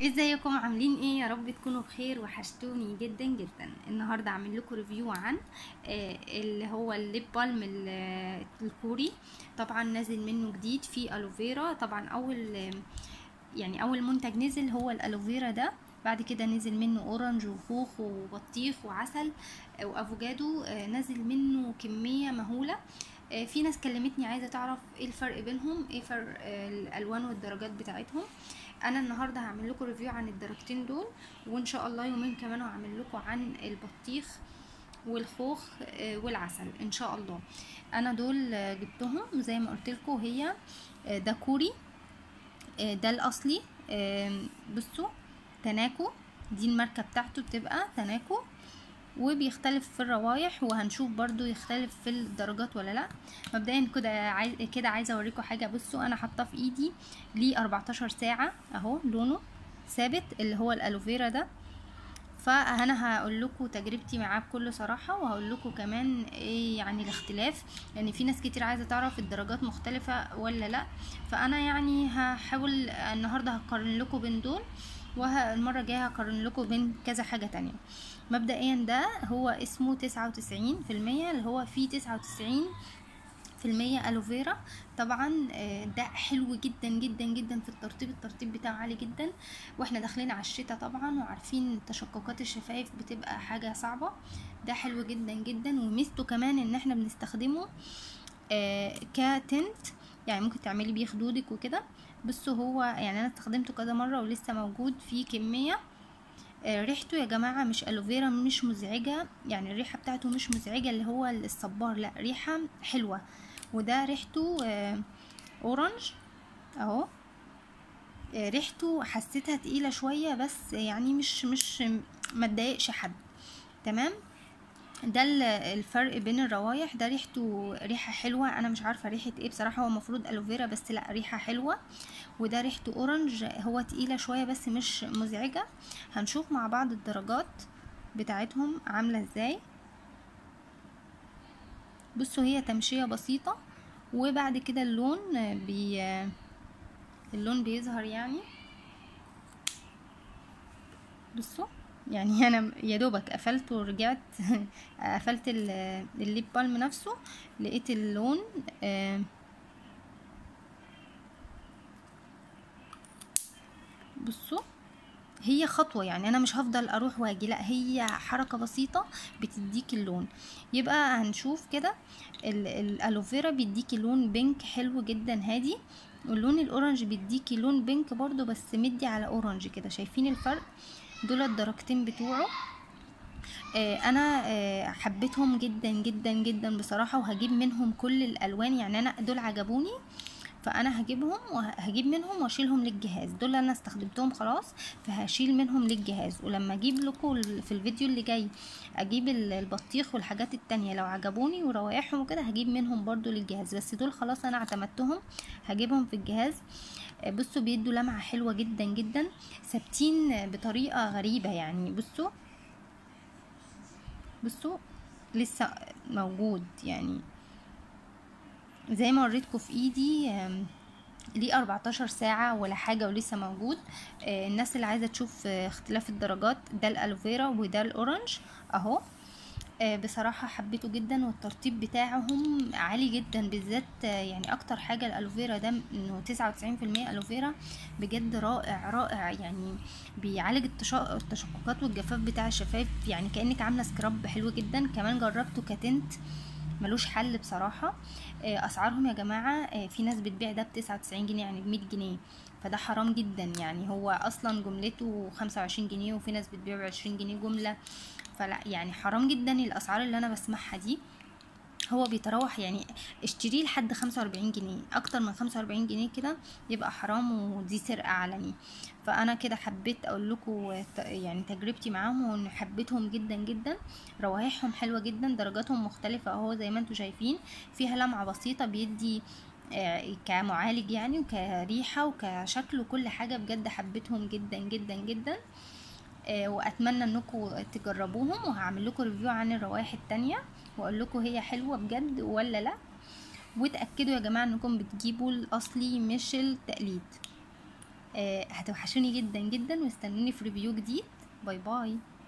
ازيكم عاملين ايه يا رب تكونوا بخير وحشتوني جدا جدا النهارده اعمل لكم ريفيو عن آه، اللي هو الليب بالم ال- آه، الكوري طبعا نازل منه جديد في الوفيرا طبعا اول آه، يعني اول منتج نزل هو الالوفيرا ده بعد كده نزل منه اورنج وخوخ وبطيخ وعسل آه، وافوكادو آه، نزل منه كميه مهوله آه، في ناس كلمتني عايزه تعرف ايه الفرق بينهم ايه فرق آه، الالوان والدرجات بتاعتهم انا النهارده هعمل لكم ريفيو عن الدرجتين دول وان شاء الله يومين كمان هعمل لكم عن البطيخ والخوخ آه، والعسل ان شاء الله انا دول آه، جبتهم زي ما قلت لكم هي آه، ده كوري آه، ده الاصلي آه، بصوا تناكو دي الماركه بتاعته بتبقى تناكو وبيختلف في الروايح وهنشوف برضو يختلف في الدرجات ولا لا مبدئيا كده عايز كده عايزه اوريكم حاجه بصوا انا حاطاه في ايدي ليه 14 ساعه اهو لونه ثابت اللي هو الالوفيرا ده فانا هقول لكم تجربتي معاه بكل صراحه وهقول لكم كمان ايه يعني الاختلاف لان يعني في ناس كتير عايزه تعرف الدرجات مختلفه ولا لا فانا يعني هحاول النهارده هقارن لكم بين دول والمرة الجاية هقارن لكم بين كذا حاجة تانية مبدئيا ده هو اسمه تسعة وتسعين في المية اللي هو فيه تسعة وتسعين في المية ألوفيرا طبعا آه، ده حلو جدا جدا جدا في الترطيب الترطيب بتاعه عالي جدا واحنا داخلين على الشتاء طبعا وعارفين تشققات الشفايف بتبقى حاجة صعبة ده حلو جدا جدا وميزته كمان ان احنا بنستخدمه آه، كتنت يعني ممكن تعملي بيه خدودك وكده بصوا هو يعني انا استخدمته كذا مره ولسه موجود فيه كميه آه، ريحته يا جماعه مش الوفيرا مش مزعجه يعني الريحه بتاعته مش مزعجه اللي هو الصبار لا ريحه حلوه وده ريحته آه، اورنج اهو آه، ريحته حسيتها تقيله شويه بس يعني مش مش ما تضايقش حد تمام ده ال- الفرق بين الروايح ده ريحته ريحه حلوه انا مش عارفه ريحه ايه بصراحه هو المفروض الوفيرا بس لا ريحه حلوه وده ريحته اورنج هو تقيله شويه بس مش مزعجه هنشوف مع بعض الدرجات بتاعتهم عامله ازاي بصوا هي تمشيه بسيطه وبعد كده اللون بي اللون بيظهر يعني بصوا يعني انا يا دوبك قفلت ورجعت قفلت ال- الليب بالم نفسه لقيت اللون آه، بصوا هي خطوة يعني انا مش هفضل اروح واجي لا هي حركة بسيطة بتديك اللون يبقى هنشوف كده ال- الالوفيرا بيديكي لون بينك حلو جدا هادي واللون الاورنج بيديكي لون بينك برضو بس مدي على اورنج كده شايفين الفرق دول الدرجتين بتوعه آه، انا آه، حبيتهم جدا جدا جدا بصراحه وهجيب منهم كل الالوان يعني انا دول عجبوني فانا هجيبهم وهجيب منهم واشيلهم للجهاز دول انا استخدمتهم خلاص فهشيل منهم للجهاز ولما اجيب لكم ال- في الفيديو اللي جاي اجيب ال- البطيخ والحاجات التانية لو عجبوني وروايحهم وكده هجيب منهم برضو للجهاز بس دول خلاص انا اعتمدتهم هجيبهم في الجهاز آه، بصوا بيدوا لمعة حلوة جدا جدا ثابتين بطريقة غريبة يعني بصوا بصوا لسه موجود يعني زي ما وريتكم في ايدي آم، ليه 14 ساعة ولا حاجة ولسه موجود آه، الناس اللي عايزة تشوف آه، اختلاف الدرجات ده الالوفيرا وده الاورنج اهو آه، بصراحة حبيته جدا والترطيب بتاعهم عالي جدا بالذات آه، يعني اكتر حاجة الالوفيرا ده انه 99% الوفيرا بجد رائع رائع يعني بيعالج التش- التشققات والجفاف بتاع الشفايف يعني كأنك عاملة سكراب حلو جدا كمان جربته كتنت ملوش حل بصراحة آه، اسعارهم يا جماعة آه، في ناس بتبيع ده بتسعة وتسعين جنيه يعني بمية جنيه فده حرام جدا يعني هو اصلا جملته خمسة وعشرين جنيه وفي ناس بتبيع بعشرين جنيه جملة فلا يعني حرام جدا الاسعار اللي انا بسمعها دي هو بيتراوح يعني اشتريه لحد خمسة واربعين جنيه اكتر من خمسة واربعين جنيه كده يبقى حرام ودي سرقة علني فانا كده حبيت اقول لكم يعني تجربتي معاهم وان حبيتهم جدا جدا روايحهم حلوة جدا درجاتهم مختلفة اهو زي ما انتم شايفين فيها لمعة بسيطة بيدي آه، كمعالج يعني وكريحة وكشكل وكل حاجة بجد حبيتهم جدا جدا جدا آه، واتمنى انكم تجربوهم وهعمل لكم ريفيو عن الروائح التانية واقول لكم هي حلوة بجد ولا لا وتأكدوا يا جماعة انكم بتجيبوا الاصلي مش التقليد آه، هتوحشوني جدا جدا واستنوني في ريفيو جديد باي باي